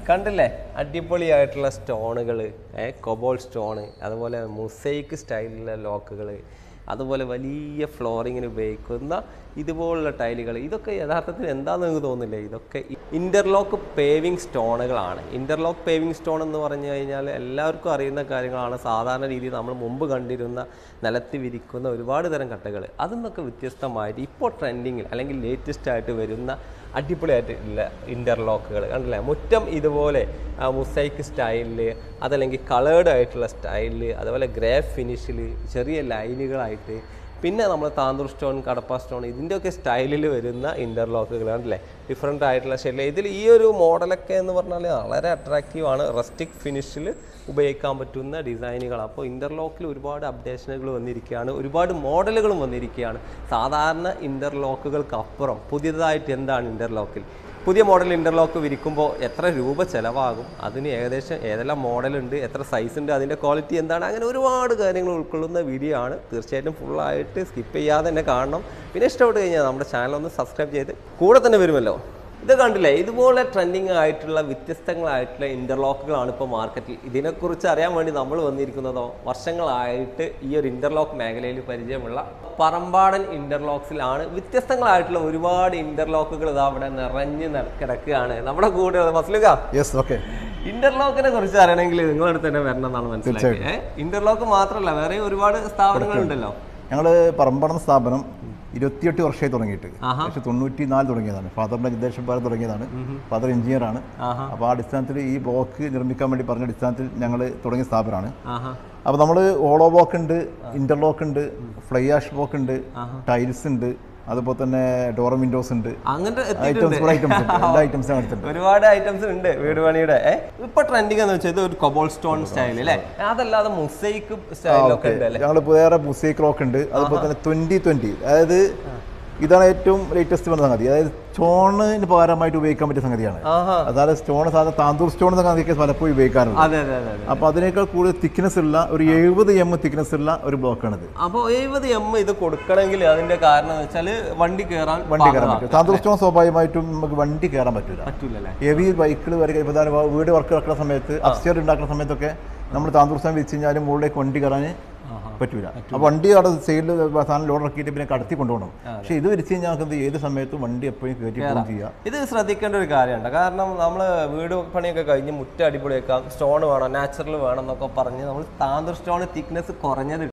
കണ്ടില്ലേ അടിപൊളിയായിട്ടുള്ള സ്റ്റോണുകൾ COBOL stone അതുപോലെ മുസൈക്ക് സ്റ്റൈലിലുള്ള ലോക്കുകൾ അതുപോലെ വലിയ ഫ്ലോറിങ്ങിന് ഉപയോഗിക്കുന്ന ഇതുപോലുള്ള ടൈലുകൾ ഇതൊക്കെ യഥാർത്ഥത്തിൽ എന്താണെന്ന് നിങ്ങൾക്ക് തോന്നില്ലേ ഇതൊക്കെ ഇന്റർലോക്ക് പേവിംഗ് സ്റ്റോണുകളാണ് ഇന്റർലോക്ക് പേവിംഗ് സ്റ്റോൺ എന്ന് പറഞ്ഞു കഴിഞ്ഞാൽ എല്ലാവർക്കും അറിയുന്ന കാര്യങ്ങളാണ് സാധാരണ രീതിയിൽ നമ്മൾ മുമ്പ് കണ്ടിരുന്ന നിലത്ത് വിരിക്കുന്ന ഒരുപാട് തരം കട്ടകൾ അതിൽ നിന്നൊക്കെ വ്യത്യസ്തമായിട്ട് ഇപ്പോൾ ട്രെൻഡിങ്ങിൽ അല്ലെങ്കിൽ ലേറ്റസ്റ്റ് ആയിട്ട് വരുന്ന അടിപൊളിയായിട്ട് ഉള്ള ഇൻ്റർലോക്കുകൾ കണ്ടില്ലേ മുറ്റം ഇതുപോലെ മുസൈക്ക് സ്റ്റൈലിൽ അതല്ലെങ്കിൽ കളേർഡ് ആയിട്ടുള്ള സ്റ്റൈലിൽ അതുപോലെ ഗ്രേ ഫിനിഷിൽ ചെറിയ ലൈനുകളായിട്ട് പിന്നെ നമ്മൾ താന്തൂർ സ്റ്റോൺ കടപ്പ സ്റ്റോൺ ഇതിൻ്റെയൊക്കെ സ്റ്റൈലിൽ വരുന്ന ഇൻ്റർലോക്കുകൾ കണ്ടില്ലേ ഡിഫറെൻ്റ് ആയിട്ടുള്ള ഷെല്ല് ഇതിൽ ഈ ഒരു മോഡലൊക്കെ എന്ന് പറഞ്ഞാൽ വളരെ അട്രാക്റ്റീവ് ആണ് റസ്റ്റിക് ഫിനിഷിൽ ഉപയോഗിക്കാൻ പറ്റുന്ന ഡിസൈനുകൾ അപ്പോൾ ഇൻ്റർലോക്കിൽ ഒരുപാട് അപ്ഡേഷനുകൾ വന്നിരിക്കുകയാണ് ഒരുപാട് മോഡലുകളും വന്നിരിക്കുകയാണ് സാധാരണ ഇൻ്റർലോക്കുകൾക്ക് അപ്പുറം പുതിയതായിട്ട് എന്താണ് ഇൻ്റർലോക്കിൽ പുതിയ മോഡൽ ഇൻ്റർലോക്ക് വിരിക്കുമ്പോൾ എത്ര രൂപ ചിലവാകും അതിന് ഏകദേശം ഏതെല്ലാം മോഡലുണ്ട് എത്ര സൈസ് ഉണ്ട് അതിൻ്റെ ക്വാളിറ്റി എന്താണ് അങ്ങനെ ഒരുപാട് കാര്യങ്ങൾ ഉൾക്കൊള്ളുന്ന വീഡിയോ ആണ് തീർച്ചയായിട്ടും ഫുള്ളായിട്ട് സ്കിപ്പ് ചെയ്യാതെ തന്നെ കാണണം പിന്നെ ഇഷ്ടപ്പെട്ട് കഴിഞ്ഞാൽ നമ്മുടെ ചാനൽ ഒന്ന് സബ്സ്ക്രൈബ് ചെയ്ത് കൂടെ തന്നെ വരുമല്ലോ ഇത് കണ്ടില്ലേ ഇതുപോലെ ട്രെൻഡിങ് ആയിട്ടുള്ള വ്യത്യസ്തങ്ങളായിട്ടുള്ള ഇന്റർലോക്കുകളാണ് ഇപ്പോൾ മാർക്കറ്റിൽ ഇതിനെക്കുറിച്ച് അറിയാൻ വേണ്ടി നമ്മൾ വന്നിരിക്കുന്നതോ വർഷങ്ങളായിട്ട് ഈ ഒരു ഇന്റർലോക്ക് മേഖലയിൽ പരിചയമുള്ള പറമ്പാടൻ ഇന്റർലോക്സിലാണ് വ്യത്യസ്തങ്ങളായിട്ടുള്ള ഒരുപാട് ഇന്റർലോക്കുകൾ ഇതാ അവിടെ നിറഞ്ഞ് ന- കിടക്കുകയാണ് നമ്മുടെ കൂടെ മസ്ലുക യെസ് ഓക്കെ ഇന്റർലോക്കിനെ കുറിച്ച് അറിയണമെങ്കിൽ നിങ്ങളുടെ അടുത്ത് തന്നെ വരണം എന്നാണ് മനസ്സിലാക്കിയത് ഇന്റർലോക്ക് മാത്രമല്ല വേറെ ഒരുപാട് സ്ഥാപനങ്ങളുണ്ടല്ലോ ഞങ്ങൾ പറമ്പടന്ന സ്ഥാപനം ഇരുപത്തിയെട്ട് വർഷമായി തുടങ്ങിയിട്ട് പക്ഷെ തൊണ്ണൂറ്റി നാല് തുടങ്ങിയതാണ് ഫാദറിന്റെ നിർദ്ദേശപ്രകാരം തുടങ്ങിയതാണ് ഫാദർ എഞ്ചിനീയർ ആണ് ആഹാ. അപ്പോൾ ആ അടിസ്ഥാനത്തിൽ ഈ ബ്ലോക്ക് നിർമ്മിക്കാൻ വേണ്ടി പറഞ്ഞ അടിസ്ഥാനത്തിൽ ഞങ്ങൾ തുടങ്ങിയ സ്ഥാപനമാണ് ആഹാ അപ്പോൾ നമ്മൾ ഹോളോ ബ്ലോക്ക് ഉണ്ട് ഇന്റർലോക്ക് ഉണ്ട് ഫ്ലൈ ആഷ് ബ്ലോക്ക് ഉണ്ട് ടൈൽസ് ഉണ്ട് അതുപോലെ തന്നെ ഡോർ വിൻഡോസ് ഉണ്ട് അങ്ങനത്തെ ഐറ്റംസ് എത്തിയിട്ടുണ്ട് ഐറ്റംസ് ഉണ്ട് എല്ലാ ഐറ്റംസും എടുത്തിട്ടുണ്ട് ഒരുപാട് ഐറ്റംസ് ഉണ്ട് വീട് പണിയുടെ ഏ? ഇപ്പൊ ട്രെൻഡിങ് എന്ന് വെച്ചാൽ ഇത് ഒരു കൊബോൾ സ്റ്റോൺ സ്റ്റൈൽ അല്ലേ അതല്ലാതെ മൊസൈക്ക് സ്റ്റൈലൊക്കെ ഉണ്ട് അല്ലേ ഞങ്ങൾ വേറെ മുസൈക്ക് റോക്ക് ഉണ്ട് അതുപോലെ തന്നെ ട്വന്റി ട്വന്റി അതായത് ഇതാണ് ഏറ്റവും ലേറ്റസ്റ്റ് വന്ന സംഗതി അതായത് സ്റ്റോണിന് പകരമായിട്ട് ഉപയോഗിക്കാൻ പറ്റിയ സംഗതിയാണ് ആഹാ അതായത് സ്റ്റോൺ സാധാരണ താന്തൂർ സ്റ്റോൺ എന്ന സംഗതിക്ക് പലപ്പോഴും ഉപയോഗിക്കാറുണ്ട് അതെ അതെ അതെ അതെ അപ്പോൾ അതിനേക്കാൾ കൂടുതൽ തിക്നെസ് ഉള്ള ഒരു എഴുപത് എം തിക്നെസ് ഉള്ള ഒരു ബ്ലോക്കാണിത് അപ്പൊ എഴുപത് എം ഇത് കൊടുക്കണമെങ്കിൽ അതിന്റെ കാരണം എന്ന് വെച്ചാൽ വണ്ടി കയറാൻ വണ്ടി കയറാൻ പറ്റും താന്തൂർ സ്റ്റോൺ സ്വാഭാവികമായിട്ടും നമുക്ക് വണ്ടി കയറാൻ പറ്റില്ല പറ്റൂലല്ലേ ഹെവി ബൈക്കിൽ വരെ ഇപ്പോൾ ദാ വീട് വർക്ക് നടക്കുന്ന സമയത്ത് അപ്സ്റ്റേർ ഉണ്ടാക്കുന്ന സമയത്തൊക്കെ നമ്മൾ താന്തൂർ സ്ഥാനം വെച്ച് കഴിഞ്ഞാൽ മുകളിലേക്ക് വണ്ടി കയറാൻ പറ്റൂല അപ്പോൾ വണ്ടി അവിടെ സൈഡിൽ സാധനം ലോഡ് ഇറക്കിയിട്ട് പിന്നെ കടത്തി കൊണ്ടുപോകണം പക്ഷേ ഇത് വിരിച്ച് കഴിഞ്ഞാൽ നമുക്ക് ഏത് സമയത്തും വണ്ടി എപ്പോഴും കയറ്റി പോവുകയും ചെയ്യാം ഇത് ശ്രദ്ധിക്കേണ്ട ഒരു കാര്യമുണ്ട് കാരണം നമ്മൾ വീട് പണിയൊക്കെ കഴിഞ്ഞ് മുറ്റ അടിപൊളിയാക്കാം സ്റ്റോൺ വേണം നാച്ചുറൽ വേണം എന്നൊക്കെ പറഞ്ഞ് നമ്മൾ താന്തൂർ സ്റ്റോൺ തിക്നെസ് കുറഞ്ഞത്